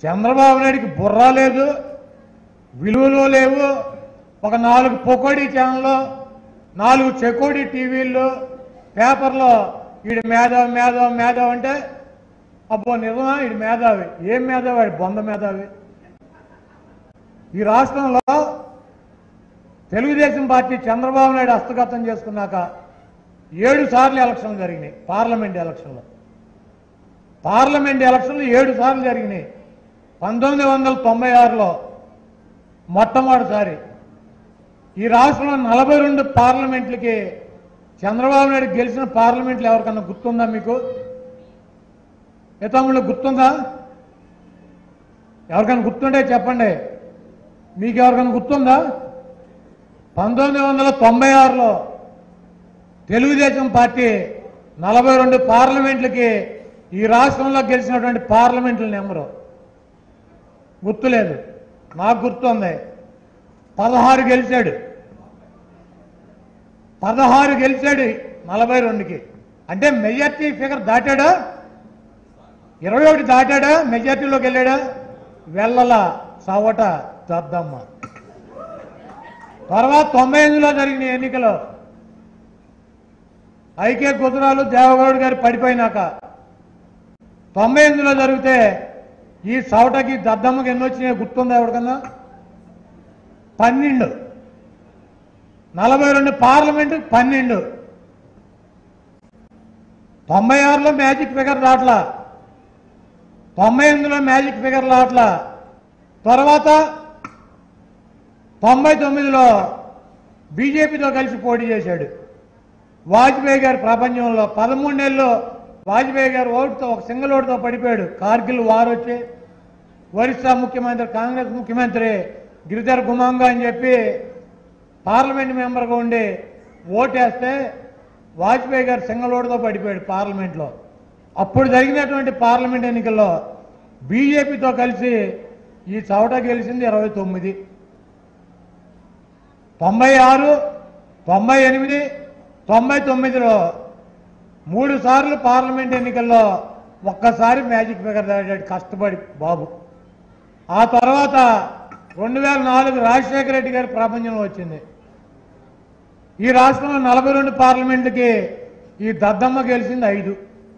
చంద్రబాబు నాయుడికి బుర్ర లేదు విలువలు లేవు ఒక నాలుగు పొకోడీ ఛానళ్ళు నాలుగు చెకోడీ టీవీల్లో పేపర్లో వీడి మేధావి మేధావి మేధావి అంటే అబ్బో నిజమా వీడి మేధావి ఏం మేధావి వాడి బొంద మేధావి ఈ రాష్ట్రంలో తెలుగుదేశం పార్టీ చంద్రబాబు నాయుడు హస్తగతం చేసుకున్నాక ఏడు సార్లు ఎలక్షన్లు జరిగినాయి పార్లమెంట్ ఎలక్షన్లు పార్లమెంట్ ఎలక్షన్లు ఏడు సార్లు జరిగినాయి పంతొమ్మిది వందల తొంభై ఆరులో మొట్టమొదటిసారి ఈ రాష్ట్రంలో నలభై రెండు పార్లమెంట్లకి చంద్రబాబు నాయుడు గెలిచిన పార్లమెంట్లు ఎవరికన్నా గుర్తుందా మీకు ఏ తమ్ముళ్ళు గుర్తుందా ఎవరికైనా గుర్తుంటే చెప్పండి మీకు ఎవరికైనా గుర్తుందా పంతొమ్మిది వందల తొంభై ఆరులో తెలుగుదేశం పార్టీ నలభై రెండు పార్లమెంట్లకి ఈ రాష్ట్రంలో గెలిచినటువంటి పార్లమెంట్ల నెంబరు గుర్తులేదు నాకు గుర్తుంది పదహారు గెలిచాడు పదహారు గెలిచాడు నలభై రెండుకి అంటే మెజార్టీ ఫిగర్ దాటాడా ఇరవై ఒకటి దాటాడా మెజార్టీలోకి వెళ్ళాడా వెళ్ళల సవట దద్దమ్మ తర్వాత తొంభై ఎనిమిదిలో జరిగిన ఎన్నికలు ఐకే గుజరాలు దేవగౌడ్ గారు పడిపోయినాక తొంభై ఎనిమిదిలో జరిగితే ఈ సవటకి దద్దమ్మకి ఎన్ని వచ్చినాయో గుర్తుందా ఎవరికన్నా పన్నెండు నలభై రెండు పార్లమెంటు పన్నెండు తొంభై ఆరులో మ్యాజిక్ ఫిగర్ దాట్లా తొంభై ఎనిమిదిలో మ్యాజిక్ ఫిగర్ దాట్లా తర్వాత తొంభై తొమ్మిదిలో బీజేపీతో కలిసి పోటీ చేశాడు వాజ్పేయి గారి ప్రపంచంలో పదమూడు నెలలు వాజ్పేయి గారు ఓటుతో ఒక సింగిల్ ఓటుతో పడిపోయాడు కార్గిల్ వార్ వచ్చి ఒరిస్సా ముఖ్యమంత్రి కాంగ్రెస్ ముఖ్యమంత్రి గిరిధర్ గుమాంగా అని చెప్పి పార్లమెంట్ మెంబర్గా ఉండి ఓటేస్తే వాజ్పేయి గారు సింగిల్ ఓటుతో పడిపోయాడు పార్లమెంట్లో అప్పుడు జరిగినటువంటి పార్లమెంట్ ఎన్నికల్లో బీజేపీతో కలిసి ఈ చవట గెలిచింది ఇరవై తొమ్మిది తొంభై ఆరు తొంభై ఎనిమిది తొంభై తొమ్మిదిలో మూడు సార్లు పార్లమెంట్ ఎన్నికల్లో ఒక్కసారి మ్యాజిక్ ఫిగర్ దాటాడు కష్టపడి బాబు ఆ తర్వాత రెండు వేల నాలుగు రాజశేఖర రెడ్డి గారి ప్రపంచంలో వచ్చింది ఈ రాష్ట్రంలో నలభై రెండు పార్లమెంట్లకి ఈ దద్దమ్మ గెలిచింది ఐదు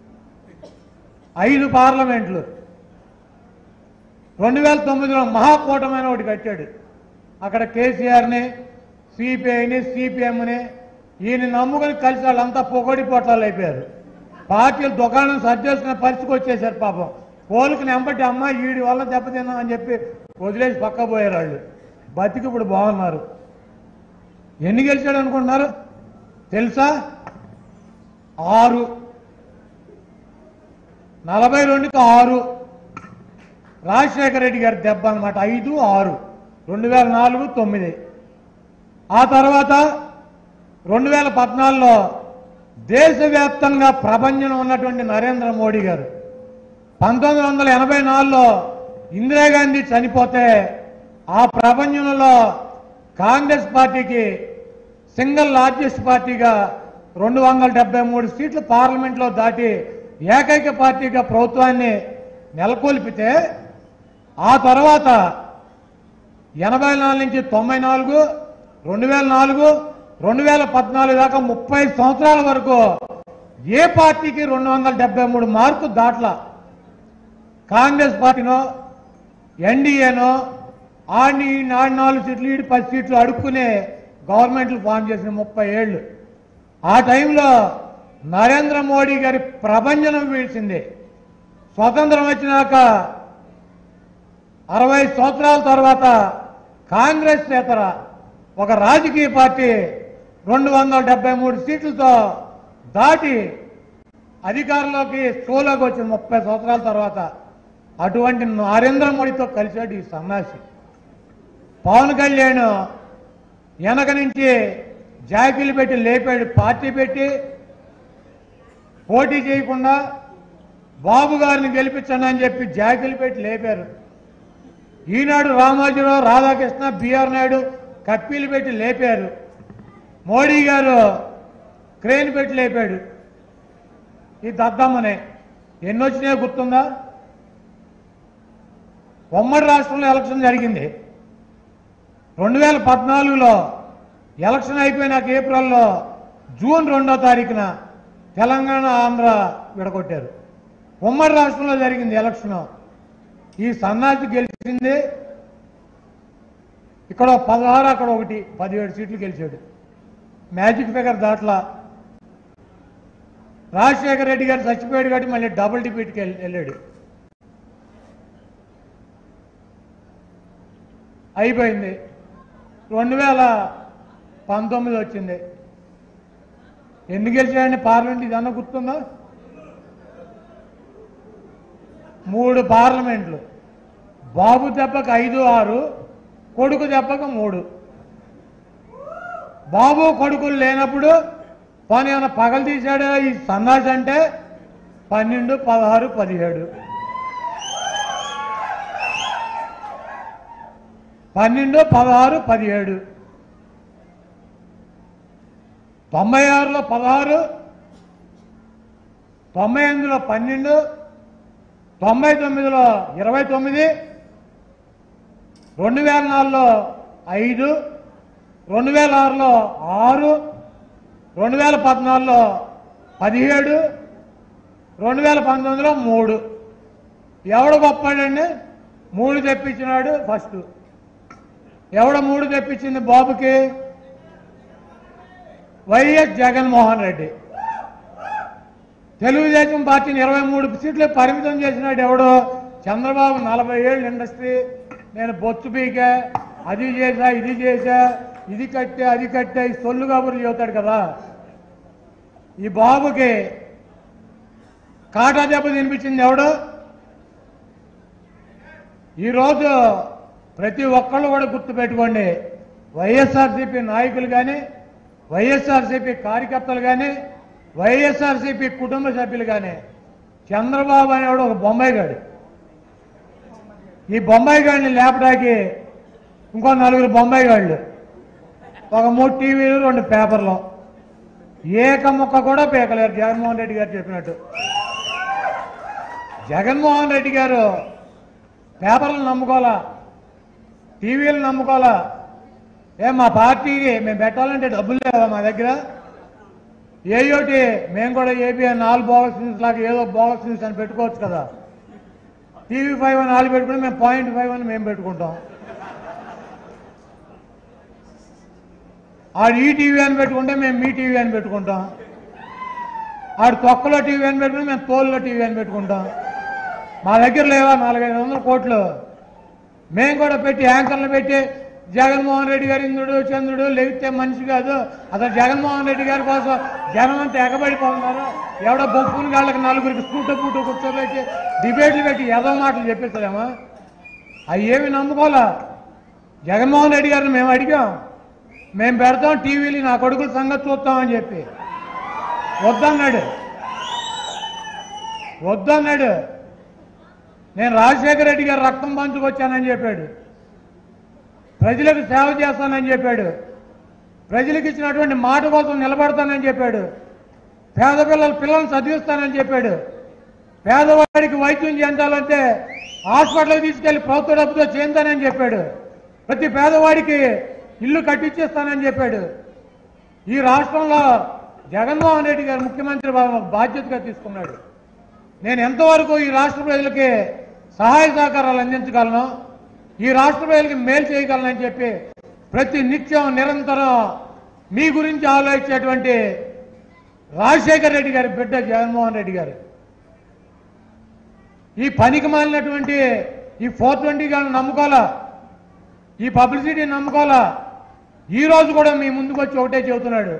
ఐదు పార్లమెంట్లు రెండు వేల తొమ్మిదిలో మహాకూటమైన ఒకటి కట్టాడు అక్కడ కేసీఆర్ని సిపిఐని సిపిఎంని ఈయన నమ్ముకొని కలిసి వాళ్ళంతా పొగడి పొట్లాలు అయిపోయారు పార్టీలు దుకాణం సర్దేసుకునే పరిస్థితికి వచ్చేసారు పాపం పోలికి నెంబటి అమ్మ ఈడి వల్ల దెబ్బతిన్నాం అని చెప్పి వదిలేసి పక్క పోయారు వాళ్ళు బతికి ఇప్పుడు బాగున్నారు ఎన్ని గెలిచాడు అనుకుంటున్నారు తెలుసా ఆరు నలభై రెండుకి ఆరు రాజశేఖర రెడ్డి గారి దెబ్బ అనమాట ఐదు ఆరు రెండు వేల నాలుగు తొమ్మిది ఆ తర్వాత రెండు వేల పద్నాలుగులో దేశవ్యాప్తంగా ప్రపంచంలో ఉన్నటువంటి నరేంద్ర మోడీ గారు పంతొమ్మిది వందల ఎనభై నాలుగులో ఇందిరాగాంధీ చనిపోతే ఆ ప్రపంచంలో కాంగ్రెస్ పార్టీకి సింగిల్ లార్జెస్ట్ పార్టీగా రెండు వందల డెబ్బై మూడు సీట్లు పార్లమెంట్లో దాటి ఏకైక పార్టీగా ప్రభుత్వాన్ని నెలకొల్పితే ఆ తర్వాత ఎనభై నాలుగు నుంచి తొంభై నాలుగు రెండు వేల నాలుగు రెండు వేల పద్నాలుగు దాకా ముప్పై సంవత్సరాల వరకు ఏ పార్టీకి రెండు వందల డెబ్బై మూడు మార్కు దాట్ల కాంగ్రెస్ పార్టీనో ఎన్డీఏనో ఆడిని ఆడి నాలుగు సీట్లు ఈడి పది సీట్లు అడుక్కునే గవర్నమెంట్లు ఫామ్ చేసిన ముప్పై ఏళ్ళు ఆ టైంలో నరేంద్ర మోడీ గారి ప్రభంజనం వీల్చింది స్వతంత్రం వచ్చినాక అరవై సంవత్సరాల తర్వాత కాంగ్రెస్ నేతర ఒక రాజకీయ పార్టీ రెండు వందల డెబ్బై మూడు సీట్లతో దాటి అధికారంలోకి షోలోకి వచ్చిన ముప్పై సంవత్సరాల తర్వాత అటువంటి నరేంద్ర మోడీతో కలిశాడు ఈ సన్నాసి పవన్ కళ్యాణ్ వెనక నుంచి జాకీలు పెట్టి లేపాడు పార్టీ పెట్టి పోటీ చేయకుండా బాబు గారిని గెలిపించండి అని చెప్పి జాకీలు పెట్టి లేపారు ఈనాడు రామోజీరావు రాధాకృష్ణ బిఆర్ నాయుడు కప్పీలు పెట్టి లేపారు మోడీ గారు క్రేన్ పెట్టి లేపాడు ఈ దద్దమ్మనే ఎన్ని వచ్చినాయో గుర్తుందా ఉమ్మడి రాష్ట్రంలో ఎలక్షన్ జరిగింది రెండు వేల పద్నాలుగులో ఎలక్షన్ అయిపోయినాక ఏప్రిల్లో జూన్ రెండో తారీఖున తెలంగాణ ఆంధ్ర విడగొట్టారు ఉమ్మడి రాష్ట్రంలో జరిగింది ఎలక్షన్ ఈ సన్నాసి గెలిచింది ఇక్కడ పదహారు అక్కడ ఒకటి పదిహేడు సీట్లు గెలిచాడు మ్యాజిక్ ఫిగర్ దాట్లా రాజశేఖర రెడ్డి గారు చచ్చిపోయాడు కాబట్టి మళ్ళీ డబుల్ డిప్యూట్కి వెళ్ళి- వెళ్ళాడు అయిపోయింది రెండు వేల పంతొమ్మిది వచ్చింది ఎన్ని గెలిచాడండి పార్లమెంట్ ఇదన్నా గుర్తుందా మూడు పార్లమెంట్లు బాబు దెబ్బకు ఐదు ఆరు కొడుకు దెబ్బకు మూడు బాబు కొడుకులు లేనప్పుడు పోనీ ఏమైనా పగలు తీశాడు ఈ సన్నాసి అంటే పన్నెండు పదహారు పదిహేడు పన్నెండు పదహారు పదిహేడు తొంభై ఆరులో పదహారు తొంభై ఎనిమిదిలో పన్నెండు తొంభై తొమ్మిదిలో ఇరవై తొమ్మిది రెండు వేల నాలుగులో ఐదు రెండు వేల ఆరులో ఆరు రెండు వేల పద్నాలుగులో పదిహేడు రెండు వేల పంతొమ్మిదిలో మూడు ఎవడు గొప్పాడండి మూడు తెప్పించినాడు ఫస్ట్ ఎవడ మూడు తెప్పించింది బాబుకి వైఎస్ జగన్మోహన్ రెడ్డి తెలుగుదేశం పార్టీని ఇరవై మూడు సీట్లు పరిమితం చేసినాడు ఎవడు చంద్రబాబు నలభై ఏళ్ళు ఇండస్ట్రీ నేను బొచ్చు పీకా అది చేశా ఇది చేశా ఇది కట్టే అది కట్టే ఈ సొల్లు కబుర్లు చెబుతాడు కదా ఈ బాబుకి కాటా దెబ్బ తినిపించింది ఎవడు ఈరోజు ప్రతి ఒక్కళ్ళు కూడా గుర్తుపెట్టుకోండి వైఎస్ఆర్సీపీ నాయకులు కానీ వైఎస్ఆర్సీపీ కార్యకర్తలు కానీ వైఎస్ఆర్సీపీ కుటుంబ సభ్యులు కానీ చంద్రబాబు అనేవాడు ఒక బొంబాయి గాడు ఈ బొంబాయి గాడిని లేపడానికి ఇంకో నలుగురు బొంబాయి గాళ్ళు ఒక మూడు టీవీలు రెండు పేపర్లు ఏక ముక్క కూడా పీకలేరు జగన్మోహన్ రెడ్డి గారు చెప్పినట్టు జగన్మోహన్ రెడ్డి గారు పేపర్లు నమ్ముకోవాలా టీవీలు నమ్ముకోవాలా ఏ మా పార్టీకి మేము పెట్టాలంటే డబ్బులు లేవా మా దగ్గర ఏయోటి మేము కూడా ఏపీ నాలుగు బోగస్ న్యూస్ లాగా ఏదో బోగస్ న్యూస్ అని పెట్టుకోవచ్చు కదా టీవీ ఫైవ్ అని వాళ్ళు పెట్టుకుని మేము పాయింట్ ఫైవ్ అని మేము పెట్టుకుంటాం ఆడు ఈ టీవీ అని పెట్టుకుంటే మేము మీ టీవీ అని పెట్టుకుంటాం ఆడు తొక్కలో టీవీ అని పెట్టుకుని మేము తోలులో టీవీ అని పెట్టుకుంటాం మా దగ్గర లేవా నాలుగైదు వందల కోట్లు మేము కూడా పెట్టి యాంకర్లు పెట్టి జగన్మోహన్ రెడ్డి గారు ఇంద్రుడు చంద్రుడు లేగితే మనిషి కాదు అసలు జగన్మోహన్ రెడ్డి గారి కోసం జనం అంతా ఎగబడిపోతున్నారు ఎవడో బొప్పుని గాళ్ళకి నలుగురికి స్కూట పూట కూర్చోబెట్టి డిబేట్లు పెట్టి ఏదో మాటలు చెప్పిస్తారేమో అవి ఏమి నమ్ముకోవాలా జగన్మోహన్ రెడ్డి గారిని మేము అడిగాం మేము పెడతాం టీవీలు నా కొడుకుల సంగతి చూస్తామని చెప్పి వద్దన్నాడు వద్దన్నాడు నేను రాజశేఖర రెడ్డి గారు రక్తం పంచుకొచ్చానని చెప్పాడు ప్రజలకు సేవ చేస్తానని చెప్పాడు ప్రజలకు ఇచ్చినటువంటి మాట కోసం నిలబడతానని చెప్పాడు పేద పిల్లల పిల్లల్ని చదివిస్తానని చెప్పాడు పేదవాడికి వైద్యం చెందాలంటే హాస్పిటల్కి తీసుకెళ్లి ప్రభుత్వ డబ్బుతో చేయించానని చెప్పాడు ప్రతి పేదవాడికి ఇల్లు కట్టించేస్తానని చెప్పాడు ఈ రాష్ట్రంలో జగన్మోహన్ రెడ్డి గారు ముఖ్యమంత్రి బా- బాధ్యతగా తీసుకున్నాడు నేను ఎంతవరకు ఈ రాష్ట్ర ప్రజలకి సహాయ సహకారాలు అందించగలను ఈ రాష్ట్ర ప్రజలకి మేలు చేయగలనని చెప్పి ప్రతి నిత్యం నిరంతరం మీ గురించి ఆలోచించేటువంటి రాజశేఖర రెడ్డి గారి బిడ్డ జగన్మోహన్ రెడ్డి గారు ఈ పనికి మాలినటువంటి ఈ ఫోర్ ట్వంటీ గారిని నమ్ముకోవాలా ఈ పబ్లిసిటీ నమ్ముకోవాలా ఈ రోజు కూడా మీ ముందుకు వచ్చి ఒకటే చెబుతున్నాడు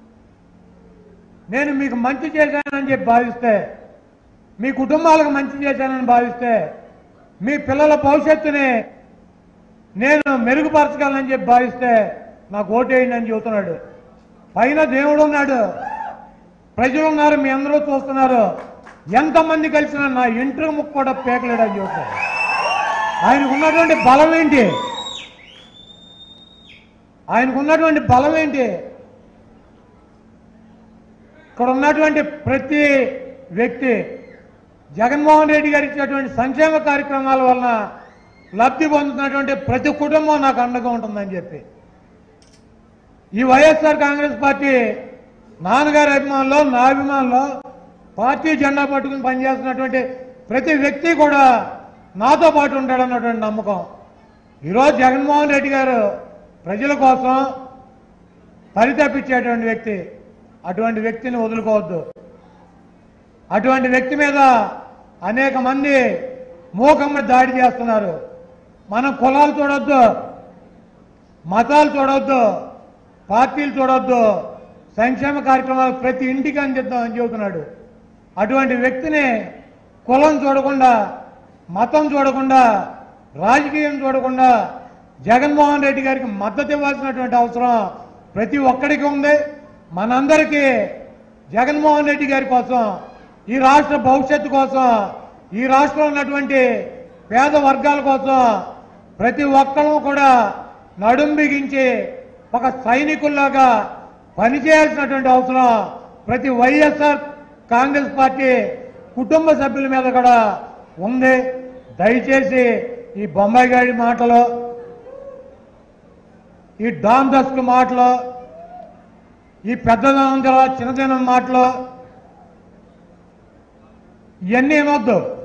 నేను మీకు మంచి చేశానని చెప్పి భావిస్తే మీ కుటుంబాలకు మంచి చేశానని భావిస్తే మీ పిల్లల భవిష్యత్తుని నేను మెరుగుపరచగలనని చెప్పి భావిస్తే నాకు ఓటేయండి అని చెబుతున్నాడు పైన దేవుడు ఉన్నాడు ప్రజలు ఉన్నారు మీ అందరూ చూస్తున్నారు ఎంతమంది కలిసినా నా ఇంటర్ ముక్క కూడా పేకలేడు అని చెబుతాడు ఆయనకు ఉన్నటువంటి బలం ఏంటి ఆయనకు ఉన్నటువంటి బలం ఏంటి ఇక్కడ ఉన్నటువంటి ప్రతి వ్యక్తి జగన్మోహన్ రెడ్డి గారు ఇచ్చినటువంటి సంక్షేమ కార్యక్రమాల వలన లబ్ధి పొందుతున్నటువంటి ప్రతి కుటుంబం నాకు అండగా ఉంటుందని చెప్పి ఈ వైఎస్ఆర్ కాంగ్రెస్ పార్టీ నాన్నగారి అభిమానులు నా అభిమానులు పార్టీ జెండా పట్టుకుని పనిచేస్తున్నటువంటి ప్రతి వ్యక్తి కూడా నాతో పాటు ఉంటాడన్నటువంటి నమ్మకం ఈరోజు జగన్మోహన్ రెడ్డి గారు ప్రజల కోసం పరితపించేటువంటి వ్యక్తి అటువంటి వ్యక్తిని వదులుకోవద్దు అటువంటి వ్యక్తి మీద అనేక మంది మూకమ్మ దాడి చేస్తున్నారు మనం కులాలు చూడొద్దు మతాలు చూడొద్దు పార్టీలు చూడొద్దు సంక్షేమ కార్యక్రమాలు ప్రతి ఇంటికి అందిద్దామని చెబుతున్నాడు అటువంటి వ్యక్తిని కులం చూడకుండా మతం చూడకుండా రాజకీయం చూడకుండా జగన్మోహన్ రెడ్డి గారికి మద్దతు ఇవ్వాల్సినటువంటి అవసరం ప్రతి ఒక్కడికి ఉంది మనందరికీ జగన్మోహన్ రెడ్డి గారి కోసం ఈ రాష్ట్ర భవిష్యత్తు కోసం ఈ రాష్ట్రంలో ఉన్నటువంటి పేద వర్గాల కోసం ప్రతి ఒక్కరూ కూడా నడుం బిగించి ఒక సైనికుల్లాగా పనిచేయాల్సినటువంటి అవసరం ప్రతి వైఎస్ఆర్ కాంగ్రెస్ పార్టీ కుటుంబ సభ్యుల మీద కూడా ఉంది దయచేసి ఈ బొంబాయి గారి మాటలు ఈ డాన్ దస్క్ మాటలు ఈ పెద్దదనం గల చిన్నదనం మాటలు ఇవన్నీ ఏమొద్దు